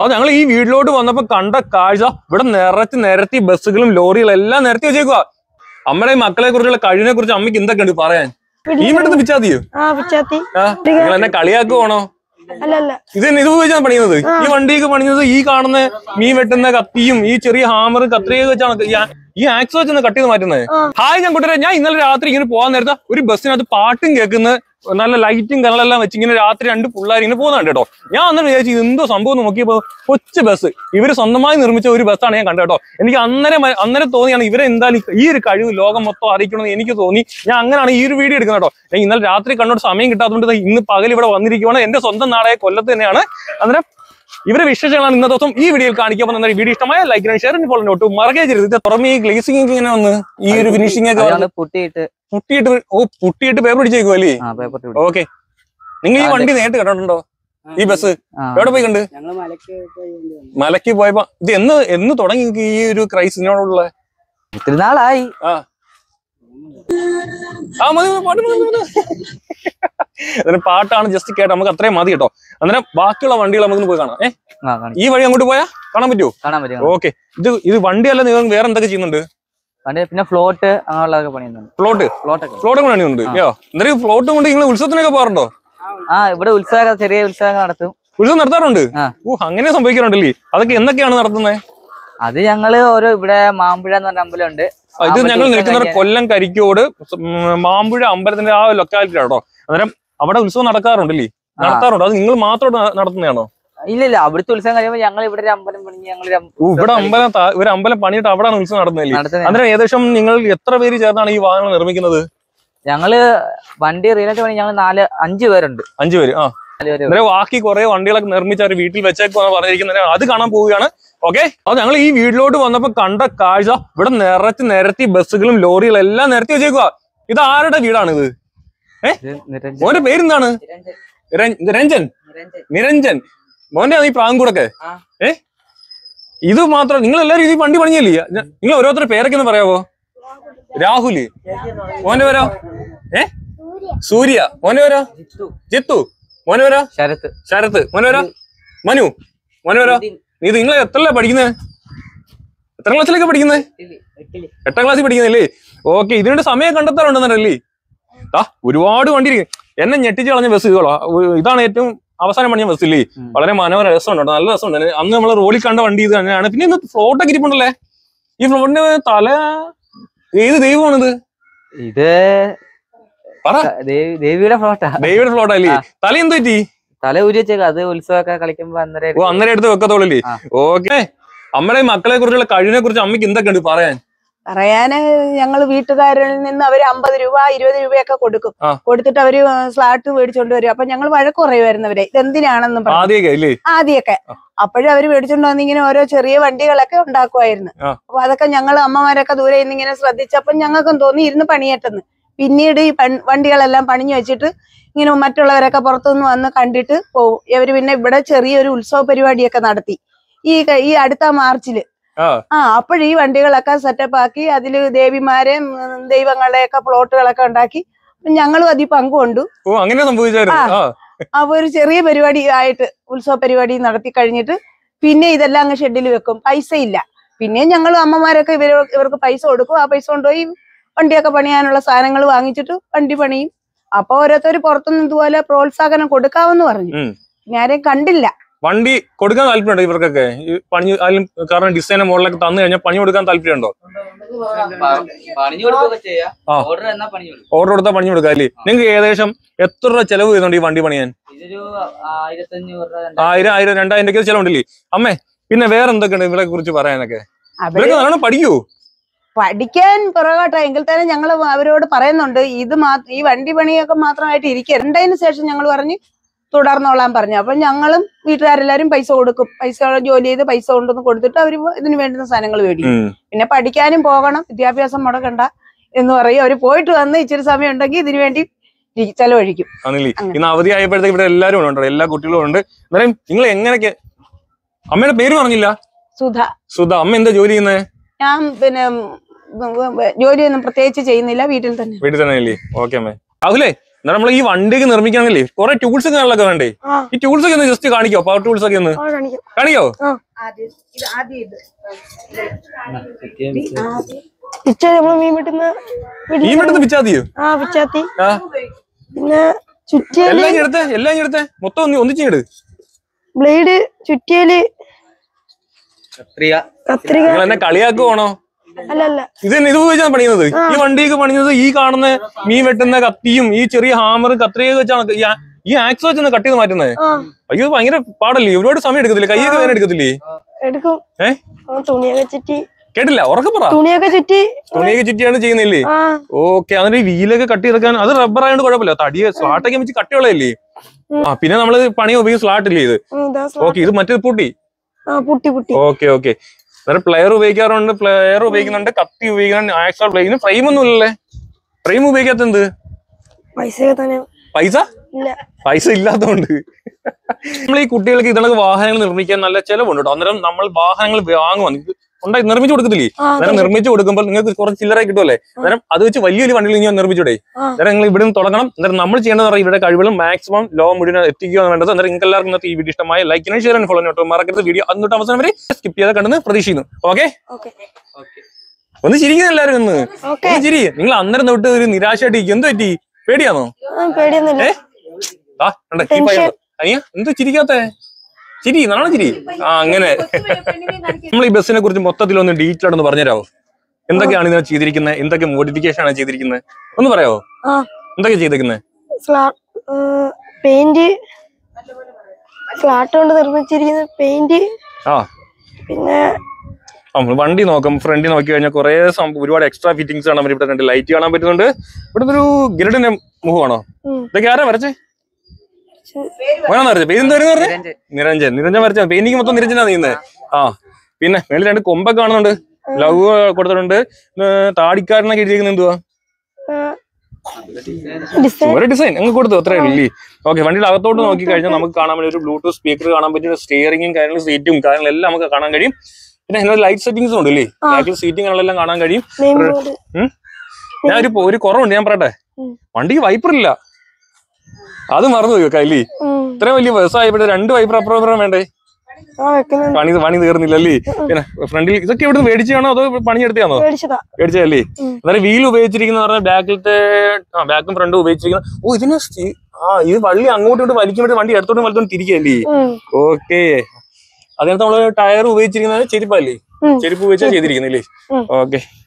അത് ഞങ്ങൾ ഈ വീട്ടിലോട്ട് വന്നപ്പോ കണ്ട കാഴ്ച ഇവിടെ നിറച്ച് നിരത്തി ബസ്സുകളും ലോറികളും എല്ലാം നിരത്തി വെച്ചേക്കുക അമ്മയുടെ ഈ മക്കളെ കുറിച്ചുള്ള കഴിവിനെ കുറിച്ച് അമ്മയ്ക്ക് എന്തൊക്കെയുണ്ട് പറയാൻ ഈ വീട്ടിൽ പിച്ചാതിയോ ആ പിച്ചാത്തി ആ നിങ്ങൾ എന്നെ കളിയാക്കുവാണോ അല്ല അല്ല ഇത് തന്നെ ഇത് ഉപയോഗിച്ചാണ് പണിയുന്നത് ഈ വണ്ടിയൊക്കെ പണിയുന്നത് ഈ കാണുന്ന മീൻ വെട്ടുന്ന കത്തിയും ഈ ചെറിയ ഹാമറും കത്രിയൊക്കെ വെച്ചാണ് ഈ ആ- ഈ ആക്സ് വെച്ചാണ് കട്ട് ചെയ്ത് മാറ്റുന്നത് ആ. ഹായ് ഞാൻ കൂട്ടുകാരെ ഞാൻ ഇന്നലെ രാത്രി ഇങ്ങനെ പോകാൻ നേരത്തെ ഒരു ബസ്സിനകത്ത് പാട്ടും കേൾക്കുന്ന നല്ല ലൈറ്റും കനലെല്ലാം വെച്ച് ഇങ്ങനെ രാത്രി രണ്ട് പിള്ളേർ ഇങ്ങനെ പോകുന്നുണ്ട് കേട്ടോ ഞാൻ അന്നേരം വിചാരിച്ചു ഇത് എന്തോ സംഭവം എന്ന് നോക്കിയപ്പോ കൊച്ചു ബസ് ഇവര് സ്വന്തമായി നിർമ്മിച്ച ഒരു ബസ്സാണ് ഞാൻ കണ്ടത് കേട്ടോ എനിക്ക് അന്നേരം മ- അന്നേരം തോന്നിയാണ് ഇവരെ എന്തായാലും ഈ ഒരു കഴിവ് ലോകം മൊത്തം അറിയിക്കണമെന്ന് എനിക്ക് തോന്നി ഞാൻ അങ്ങനെയാണ് ഈ ഒരു വീഡിയോ എടുക്കുന്നത് കേട്ടോ ഞാൻ ഇന്നലെ രാത്രി കണ്ടോട് സമയം കിട്ടാത്തതുകൊണ്ട് ദേ ഇന്ന് പകൽ ഇവിടെ വന്നിരിക്കുവാണ് എന്റെ സ്വന്തം നാടായ കൊല്ലത്ത് തന്നെയാണ് അന്നേരം ഇവരെ വിശേഷങ്ങളാണ് ഇന്നത്തെ ദിവസം ഈ വീഡിയോയിൽ കാണിക്കാൻ പോകുന്ന വീഡിയോ ഇഷ്ടമായ ലൈക്ക് ഷെയർ ഫോളോ നോട്ട് മറക്കേ ചെയ്യരുത് ഇത് പുറമെ ഈ ഗ്ലേസിംഗ് ഒക്കെ ഇങ്ങനെ വന്ന് ഈ ഒരു ഫിനിഷിംഗ് ഒക്കെ വന്ന് അയാള് പുട്ടിയിട്ട് പുട്ടിയിട്ട് ഓ പുട്ടിയിട്ട് പേപ്പർ അടിച്ചേക്കും അല്ലേ ആ പേപ്പർ ഓക്കെ നിങ്ങൾ ഈ അതെ. വണ്ടി നേരിട്ട് കണ്ടിട്ടുണ്ടോ ഈ ബസ് ആ എവിടെ പോയി കണ്ട് ഞങ്ങള് മലക്ക് പോയി കൊണ്ട് വന്നു. മലക്ക് പോയപ്പോ ഇത് എന്ന് എന്ന് തുടങ്ങി നിങ്ങൾക്ക് ഈ ഒരു ക്രൈസിനോടുള്ള ഒത്തിരി നാളായി ആ ആ മതി മതി, പാട്ട് മതി, മതി, മതി. അന്നേരം പാട്ടാണ് ജസ്റ്റ് കേട്ടോ നമുക്ക് അത്രയും മതി കേട്ടോ അന്നേരം ബാക്കിയുള്ള വണ്ടികൾ നമുക്ക് പോയി കാണാം ഏ ആ കാണി ഈ വഴി അങ്ങോട്ട് പോയാ കാണാൻ പറ്റുമോ കാണാൻ പറ്റും ഓക്കെ ഇത് ഇത് വണ്ടിയല്ല നിങ്ങൾ വേറെ എന്തൊക്കെ ചെയ്യുന്നുണ്ട് പണ്ട് പിന്നെ ഫ്ലോട്ട് അങ്ങനെയുള്ളതൊക്കെ പണിയുന്നുണ്ട് ഫ്ലോട്ട് ഫ്ലോട്ടൊക്കെ ഫ്ലോട്ട് പണിയുന്നുണ്ട് യോ അന്നേരം ഫ്ലോട്ട് കൊണ്ട് നിങ്ങൾ ഉത്സവത്തിനൊക്കെ പോകാറുണ്ടോ ആ ഇവിടെ ഉത്സവം ചെറിയ ഉത്സവങ്ങൾ നടത്തും ഉത്സവം നടത്താറുണ്ട് ആ. ഓ അങ്ങനെ സംഭവിക്കാറുണ്ടല്ലേ അതൊക്കെ എന്തൊക്കെയാണ് നടത്തുന്നത് അത് ഞങ്ങള് ഓരോ ഇവിടെ മാമ്പുഴ എന്ന് പറഞ്ഞ അമ്പലമുണ്ട് ആ, ഇത് ആ, ഞങ്ങൾ ഉത്സവം നിൽക്കുന്നത് കഴിഞ്ഞ് കൊല്ലം കരിക്കോട് ഉം, മാമ്പുഴ അമ്പലത്തിന്റെ ആ ലൊക്കാലിറ്റി കേട്ടോ അന്നേരം അവിടെ ഉത്സവം നടക്കാറുണ്ടല്ലേ ആ. നടത്താറുണ്ട് അത് നിങ്ങൾ മാത്രം നടത്തുന്നതാണോ ഇല്ല ഇല്ല അവിടുത്തെ ഉത്സവം കഴിയുമ്പോ ഞങ്ങൾ ഇവിടെ ഒരു അമ്പലം പണിഞ്ഞ് ഞങ്ങൾ ഓ, ഇവിടെ അമ്പലം താ- ഒരു അമ്പലം പണിയിട്ട് അവിടെയാണ് ഉത്സവം നടത്തുന്നില്ലേ നടത്തുന്നത് അന്നേരം ഏകദേശം നിങ്ങൾ എത്ര പേര് ചേർന്നാണ് ഈ വാഹനങ്ങൾ നിർമ്മിക്കുന്നത് ഞങ്ങള് വണ്ടി റിയലായിട്ട് പണി ഞങ്ങൾ നാല് അഞ്ച് പേരുണ്ട് അഞ്ചു പേര് ആ നാല് പേര് അന്നേരം ബാക്കി കുറെ വണ്ടികളൊക്കെ നിർമ്മിച്ച് അവർ വീട്ടിൽ വെച്ചേക്കുവാന്ന് പറഞ്ഞിരിക്കുന്നത് അത് കാണാൻ പോവുകയാണ് ഓക്കെ അത് ഞങ്ങൾ ഈ വീട്ടിലോട്ട് വന്നപ്പോ കണ്ട കാഴ്ച ഇവിടെ നിറച്ച് നിരത്തി ബസ്സുകളും ലോറികളും എല്ലാം നിരത്തി വെച്ചേക്കുക ഇത് ആരുടെ വീടാണ് ഇത് ഇത് നിരഞ്ജൻ. മോന്റെ പേരെന്താണ് നിരഞ്ജൻ. രൻ- രഞ്ജൻ നിരഞ്ജൻ. നിരഞ്ജൻ മോന്റെ ഈ പ്രാങ്കൂടൊക്കെ ആ. ഏ ഇത് മാത്രം നിങ്ങൾ എല്ലാരും ഈ വണ്ടി പണിയല്ലേ ഞ- നിങ്ങൾ ഓരോരുത്തരുടെ പേരൊക്കെ ഒന്ന് പറയാവോ രാഹുല് മോന്റെ പേരോ ഏ സൂര്യ മോന്റെ പേരോ ജിത്തു. ജിത്തു മോന്റെ പേരോ ശരത്ത് ശരത്ത് മോനെ പേരോ മനു മോനെ പേരോ നീ നിങ്ങൾ എത്രല്ല പഠിക്കുന്നത് എത്ര ക്ലാസ്സിലൊക്കെ പഠിക്കുന്നത് എട്ടാം ക്ലാസ്സിൽ പഠിക്കുന്നില്ലേ ഓക്കെ ഇതിനുണ്ട് സമയം കണ്ടെത്താറുണ്ടെന്നല്ലേ ആ ഒരുപാട് വണ്ടി ഇരിക്കും. എന്നെ ഞെട്ടിച്ച് കളഞ്ഞ ബസ് ഇതോളാ ഇതാണ് ഏറ്റവും അവസാനം പണിയ ബസ് ഇല്ലേ ഉം. വളരെ മനോഹര രസമുണ്ട് കേട്ടോ. നല്ല രസമുണ്ട് അന്ന് നമ്മൾ റോഡിൽ കണ്ട വണ്ടി ഇത് തന്നെയാണ് പിന്നെ ഇന്ന് ഫ്ലോട്ടൊക്കെ ഇരിപ്പുണ്ടല്ലേ ഈ ഫ്ലോട്ടിന്റെ തല ഏത് ദൈവമാണിത് ഇത് പറ ദേവി- ദേവിയുടെ ഫ്ലോട്ടാ ദൈവയുടെ ഫ്ലോട്ടാ അല്ലേ ആ. തല എന്ത് പറ്റി തല ഊരി വെച്ചേക്ക അത് ഉത്സവമൊക്കെ കളിക്കുമ്പോ അന്നേരം ഓ അന്നേരം എടുത്ത് വെക്കത്തോളല്ലേ ആ. ഓക്കെ അമ്മയുടെ ഈ മക്കളെ കുറിച്ചുള്ള കഴിവിനെ കുറിച്ച് അമ്മയ്ക്ക് എന്തൊക്കെയുണ്ട് പറയാൻ പറയാന് ഞങ്ങൾ വീട്ടുകാരിൽ നിന്ന് അവര് അമ്പത് രൂപ ഇരുപത് രൂപയൊക്കെ കൊടുക്കും ആ. കൊടുത്തിട്ട് അവര് സ്ലാട്ട് മേടിച്ചോണ്ട് വരും അപ്പൊ ഞങ്ങൾ വഴക്ക് പറയുമായിരുന്നു അവരെ ഇതെന്തിനാണെന്നും പറഞ്ഞു ആദ്യമൊക്കെ അല്ലേ ആദ്യമൊക്കെ ആ. അപ്പോഴും അവര് മേടിച്ചോണ്ട് വന്ന് ഇങ്ങനെ ഓരോ ചെറിയ വണ്ടികളൊക്കെ ഉണ്ടാക്കുമായിരുന്നു ആ. അപ്പൊ അതൊക്കെ ഞങ്ങൾ അമ്മമാരൊക്കെ ദൂരെ നിന്ന് ഇങ്ങനെ ശ്രദ്ധിച്ചപ്പോൾ ഞങ്ങൾക്കും തോന്നി ഇരുന്ന് പണിയട്ടെന്ന് പിന്നീട് ഈ പൺ- വണ്ടികളെല്ലാം പണിഞ്ഞു വെച്ചിട്ട് ഇങ്ങനെ മറ്റുള്ളവരൊക്കെ പുറത്തുനിന്ന് വന്ന് കണ്ടിട്ട് പോകും ഇവര് പിന്നെ ഇവിടെ ചെറിയൊരു ഉത്സവ പരിപാടിയൊക്കെ നടത്തി ഈ ക- ഈ അടുത്ത മാർച്ചില് ആ ആ അപ്പോഴീ വണ്ടികളൊക്കെ സെറ്റപ്പ് ആക്കി അതില് ദേവിമാരെയും ഉം, ദൈവങ്ങളുടെയൊക്കെ പ്ലോട്ടുകളൊക്കെ ഉണ്ടാക്കി ഞങ്ങളും അതിൽ പങ്കുകൊണ്ടു ഓ അങ്ങനെ സംഭവിച്ചായിരുന്നു ആ അപ്പൊ ഒരു ചെറിയ പരിപാടി ആയിട്ട് ഉത്സവ പരിപാടി നടത്തി കഴിഞ്ഞിട്ട് പിന്നെ ഇതെല്ലാം അങ്ങ് ഷെഡിൽ വെക്കും പൈസ ഇല്ല പിന്നെ ഞങ്ങൾ അമ്മമാരൊക്കെ ഇവർ ഇവർക്ക് പൈസ കൊടുക്കും ആ പൈസ കൊണ്ടുപോയി വണ്ടിയൊക്കെ പണിയാനുള്ള സാധനങ്ങൾ വാങ്ങിച്ചിട്ട് വണ്ടി പണിയും അപ്പൊ ഓരോരുത്തർ പുറത്തുനിന്ന് ഇതുപോലെ പ്രോത്സാഹനം കൊടുക്കാമെന്ന് പറഞ്ഞു ഉം. പിന്നെ ആരെയും കണ്ടില്ല വണ്ടി കൊടുക്കാൻ താല്പര്യമുണ്ടോ ഇവർക്കൊക്കെ ഈ പണി അതിലും കാരണം ഡിസൈനും മോഡലൊക്കെ തന്നു കഴിഞ്ഞാൽ പണി കൊടുക്കാൻ താല്പര്യമുണ്ടോ പണിഞ്ഞു കൊടുക്കുകയൊക്കെ ചെയ്യാം ആ. ഓർഡർ എന്നാ പണി കൊടുക്കും ഓർഡർ കൊടുത്താൽ പണി കൊടുക്കാം അല്ലേ നിങ്ങൾക്ക് ഏകദേശം എത്ര രൂപ ചെലവ് ചെയ്യുന്നുണ്ട് ഈ വണ്ടി പണിയാൻ ഇതൊരു ആയിരത്തഞ്ഞൂറ് രൂപ രണ്ടായിരം ആയിരം ആയിരം രണ്ടായിരം രൂപയ്ക്ക് ചെലവുണ്ടല്ലേ അമ്മേ പിന്നെ വേറെ എന്തൊക്കെയുണ്ട് ഇവരെ കുറിച്ച് പറയാനൊക്കെ അവര് ഇവരൊക്കെ നല്ലോണം പഠിക്കൂ പഠിക്കാൻ പുറകോട്ടാ എങ്കിൽ തന്നെ ഞങ്ങൾ അവരോട് പറയുന്നുണ്ട് ഇത് മാ ഈ വണ്ടി പണിയൊക്കെ മാത്രമായിട്ട് ഇരിക്കുക രണ്ടതിന് ശേഷം ഞങ്ങൾ പറഞ്ഞ് തുടർന്നോളാൻ പറഞ്ഞു അപ്പൊ ഞങ്ങളും വീട്ടുകാരെല്ലാരും പൈസ കൊടുക്കും പൈസ ജോലി ചെയ്ത് പൈസ കൊണ്ടുവന്ന് കൊടുത്തിട്ട് അവര് ഇതിന് വേണ്ടുന്ന സാധനങ്ങൾ മേടിക്കും ഉം. പിന്നെ പഠിക്കാനും പോകണം വിദ്യാഭ്യാസം മുടക്കണ്ട എന്ന് പറയും അവര് പോയിട്ട് വന്ന് ഇച്ചിരി സമയം ഉണ്ടെങ്കിൽ ഇതിനു വേണ്ടി ഇ- ചെലവഴിക്കും ആണല്ലേ അങ്ങനെ. ഇന്ന് അവധി ആയപ്പോഴത്തേക്ക് ഇവിടെ എല്ലാവരും ഉണ്ട് എല്ലാ കുട്ടികളും ഉണ്ട് അന്നേരം നിങ്ങൾ എങ്ങനെയൊക്കെ അമ്മയുടെ പേര് പറഞ്ഞില്ല സുധ സുധ അമ്മ എന്താ ജോലി ചെയ്യുന്നത് ഞാൻ പിന്നെ ഉം, ഉം, ജോലിയൊന്നും പ്രത്യേകിച്ച് ചെയ്യുന്നില്ല വീട്ടിൽ തന്നെ വീട്ടിൽ തന്നെ അല്ലേ ഓക്കെ അമ്മേ രാഹുലേ എന്നാൽ നമ്മൾ ഈ വണ്ടിക്ക് നിർമ്മിക്കണമെങ്കിലേ കുറെ ടൂൾസ് കാര്യങ്ങളൊക്കെ വേണ്ടേ ആ. ഈ ടൂൾസ് ഒക്കെ ഒന്ന് ജസ്റ്റ് കാണിക്കോ പവർ ടൂൾസ് ഒക്കെ ഒന്ന് ആ കാണിക്കാം കാണിക്കോ ഇത് ആദ്യം ഇത് പിച്ച നമ്മള് മീൻ വെട്ടുന്ന പിടി- ഈ വെട്ടത്ത് പിച്ചാത്തിയോ ആ പിച്ചാത്തി ആ പിന്നെ ചുറ്റിയല് എല്ലാം ഇങ്ങ് എടുത്തേ എല്ലാം ഇങ്ങ് എടുത്തേ മൊത്തം ഒന്ന് ഒന്നിച്ചിങ്ങട് ബ്ലേഡ് ചുറ്റിയല് കത്രിക കത്രിക നിങ്ങൾ എന്നെ കളിയാക്കുവാണോ അല്ല അല്ല ഇത് തന്നെ ഇത് ഉപയോഗിച്ചാണ് പണിയുന്നത് ഈ വണ്ടിയൊക്കെ പണിയുന്നത് ഈ കാണുന്ന മീൻ വെട്ടുന്ന കത്തിയും ഈ ചെറിയ ഹാമറും കത്രിയൊക്കെ വെച്ചാണ് ഈ ആ- ഈ ആക്സ് വെച്ചാണ് കട്ട് ചെയ്ത് മാറ്റുന്നത് ആ അയ്യോ ഇത് ഭയങ്കര പാടല്ലേ ഒരുപാട് സമയം എടുക്കത്തില്ലേ കൈയൊക്കെ വേറെ എടുക്കത്തില്ലേ എടുക്കും ഏ ആ, തുണിയൊക്കെ ചുറ്റി കേട്ടില്ല ഉറക്കെ പറ തുണിയൊക്കെ ചുറ്റി തുണിയൊക്കെ ചുറ്റിയാണ് ചെയ്യുന്നില്ലേ ആ ഓക്കെ അതിന്റെ ഈ വീലൊക്കെ കട്ട് ചെയ്തെടുക്കാൻ അത് റബ്ബർ ആയതുകൊണ്ട് കുഴപ്പമില്ല തടിയെ സ്ലാട്ടൊക്കെ വെച്ച് കട്ടിയുള്ളതല്ലേ ആ പിന്നെ നമ്മള് പണി ഉപയോഗിക്കും സ്ലാട്ട് ഇല്ലേ ഇത് ഉം, ഇതാ സ്ലാ- ഓക്കെ ഇത് മറ്റേ പൊട്ടി ആ പുട്ടി പുട്ടി ഓക്കെ ഓക്കെ അന്നേരം പ്ലെയർ ഉപയോഗിക്കാറുണ്ട് പ്ലെയർ ഉപയോഗിക്കുന്നുണ്ട് കത്തി ഉപയോഗിക്കുന്നുണ്ട് ആക്സോൾ ഉപയോഗിക്കുന്നു ഫ്രെയിം ഒന്നും ഇല്ലല്ലേ ഫ്രെയിം ഉപയോഗിക്കാത്ത എന്ത് പൈസയൊക്കെ തന്നെ പൈസ ഇല്ല പൈസ ഇല്ലാത്തതുകൊണ്ട് നമ്മൾ ഈ കുട്ടികൾക്ക് ഇതിനൊക്കെ വാഹനങ്ങൾ നിർമ്മിക്കാൻ നല്ല ചെലവുണ്ട് കേട്ടോ അന്നേരം നമ്മൾ വാഹനങ്ങൾ വാങ്ങുവാ നിങ്ങൾക്ക് ഉണ്ടായി നിർമ്മിച്ചു കൊടുക്കത്തില്ലേ ആ അന്നേരം നിർമ്മിച്ചു കൊടുക്കുമ്പോൾ നിങ്ങൾക്ക് കുറച്ച് ചില്ലറ കിട്ടുമല്ലേ അന്നേരം അത് വെച്ച് വലിയൊരു വണ്ടിയിൽ ഞാൻ നിർമ്മിച്ചൂടെ ആ. അന്നേരം നിങ്ങൾ ഇവിടെ നിന്ന് തുടങ്ങണം അന്നേരം നമ്മൾ ചെയ്യേണ്ടത് പറഞ്ഞാൽ ഇവിടെ കഴിവുകളും മാക്സിമം ലോ മുഴുവൻ എത്തിക്കുക വേണ്ടത് അന്നേരം നിങ്ങൾക്ക് എല്ലാവർക്കും ഇന്നത്തെ ഈ വീഡിയോ ഇഷ്ടമായ ലൈക്കിനും ഷെയർ ഫോളോ നോട്ടോ മറക്കരുത് വീഡിയോ അന്നിട്ട് അവസാനം വരെ സ്കിപ്പ് ചെയ്ത് കണ്ടെന്ന് പ്രതീക്ഷിക്കുന്നു ഓക്കെ ഓക്കെ ഒന്ന് ചിരിക്കുന്ന എല്ലാവരും ഒന്ന് ഓക്കെ ഒന്ന് ചിരി നിങ്ങൾ അന്നേരം തൊട്ട് ഒരു നിരാശയായിട്ട് ഇരിക്കും. എന്ത് പറ്റി പേടിയാണോ പേടിയൊന്നുമില്ല ആ കണ്ടേ ഈ പയ്യൻ അനിയ എന്ത് ചിരിക്കാത്ത ചിരി നാളെ ചിരി ആ അങ്ങനെ നമ്മൾ ഈ ബസ്സിനെ കുറിച്ച് മൊത്തത്തിൽ ഒന്ന് ഡീറ്റെയിൽ ആയിട്ടൊന്ന് പറഞ്ഞുതരാമോ എന്തൊക്കെയാണ് ഇതിനെ ചെയ്തിരിക്കുന്നത് എന്തൊക്കെ മോഡിഫിക്കേഷൻ ആണ് ചെയ്തിരിക്കുന്നത് ഒന്ന് പറയാമോ ആ എന്തൊക്കെ ചെയ്തിരിക്കുന്നത് സ്ലാ പെയിന്റ് ഫ്ലാറ്റ് കൊണ്ട് നിർമ്മിച്ചിരിക്കുന്ന പെയിന്റ് ആ പിന്നെ ആ, നമ്മള് വണ്ടി നോക്കാം ഫ്രണ്ടിൽ നോക്കി കഴിഞ്ഞാൽ കുറെ ഒരുപാട് എക്സ്ട്രാ ഫിറ്റിംഗ്സ് ആണ് ഇവിടെ രണ്ട് ലൈറ്റ് കാണാൻ പറ്റുന്നുണ്ട് ഇവിടുത്തെ ഒരു ഗരുഡിന്റെ മുഖമാണോ ഉം. ഇതൊക്കെ ആരാ വരച്ചേ മോനാന്ന് വരച്ചേ പേരെന്ത് വരുന്ന പറഞ്ഞേ നിരഞ്ജൻ നിരഞ്ജൻ വരച്ച പെയിന്റിങ് മൊത്തം നിരഞ്ജനാ നീന്ന് ആ പിന്നെ മേളിൽ രണ്ട് കൊമ്പൊക്കെ കാണുന്നുണ്ട് ലവ് കൊടുത്തിട്ടുണ്ട് ഏ, താടിക്കാരനൊക്കെ എഴുതിയിരിക്കുന്നത് എന്തുവാ ഡിസൈൻ ഒരു ഡിസൈൻ അങ്ങ് കൊടുത്തു അത്രേ ഉള്ളൂ ഓക്കെ വണ്ടിയുടെ അകത്തോട്ട് നോക്കി കഴിഞ്ഞാൽ നമുക്ക് കാണാൻ പറ്റും ഒരു ബ്ലൂടൂത്ത് സ്പീക്കർ കാണാൻ പറ്റും സ്റ്റിയറിംഗും കാര്യങ്ങളും സീറ്റും കാര്യങ്ങളും എല്ലാം നമുക്ക് കാണാൻ കഴിയും പിന്നെ അതിനൊരു ലൈറ്റ് സെറ്റിംഗ്സും ഉണ്ട് അല്ലേ ആ. ബാക്കിൽ സീറ്റിംഗ് എല്ലാം കാണാൻ കഴിയും നെയിം ബോർഡ് ഉം? ഞാൻ ഒരു ഒരു കുറവുണ്ട് ഞാൻ പറയട്ടെ ഉം. വണ്ടിക്ക് വൈപ്പർ ഇല്ല അത് മറന്നു പോയോ കൈലി ഇത്രയും വലിയ ബസ്സായപ്പോഴേ രണ്ട് വൈപ്പർ അപ്പുറം അപ്പുറം വേണ്ടേ ആ വെക്കുന്നുണ്ട് പണി പണി തീർന്നില്ലല്ലേ പിന്നെ ഫ്രണ്ടിൽ ഇതൊക്കെ ഇവിടെ മേടിച്ചാണോ അതോ പണിയെടുത്താണോ മേടിച്ചതാ മേടിച്ചതല്ലേ ഉം. അന്നേരം വീൽ ഉപയോഗിച്ചിരിക്കുന്ന പറഞ്ഞാൽ ബാക്കിലത്തെ ആ ബാക്കും ഫ്രണ്ടും ഉപയോഗിച്ചിരിക്കുന്ന ഓ ഇതിന് സ്റ്റീ- ആ ഇത് വള്ളി അങ്ങോട്ടും ഇങ്ങോട്ട് വലിക്കുമ്പോൾ വണ്ടി എടുത്തോട്ടും വലത്തോട്ടും തിരികല്ലേ ഉം. ഓക്കെ അതിനകത്ത് നമ്മള് ടയർ ഉപയോഗിച്ചിരിക്കുന്നത് ചെരുപ്പല്ലേ ഉം. ചെരുപ്പ് ഉപയോഗിച്ചാ ചെയ്തിരിക്കുന്നില്ലേ ഉം. ഓക്കെ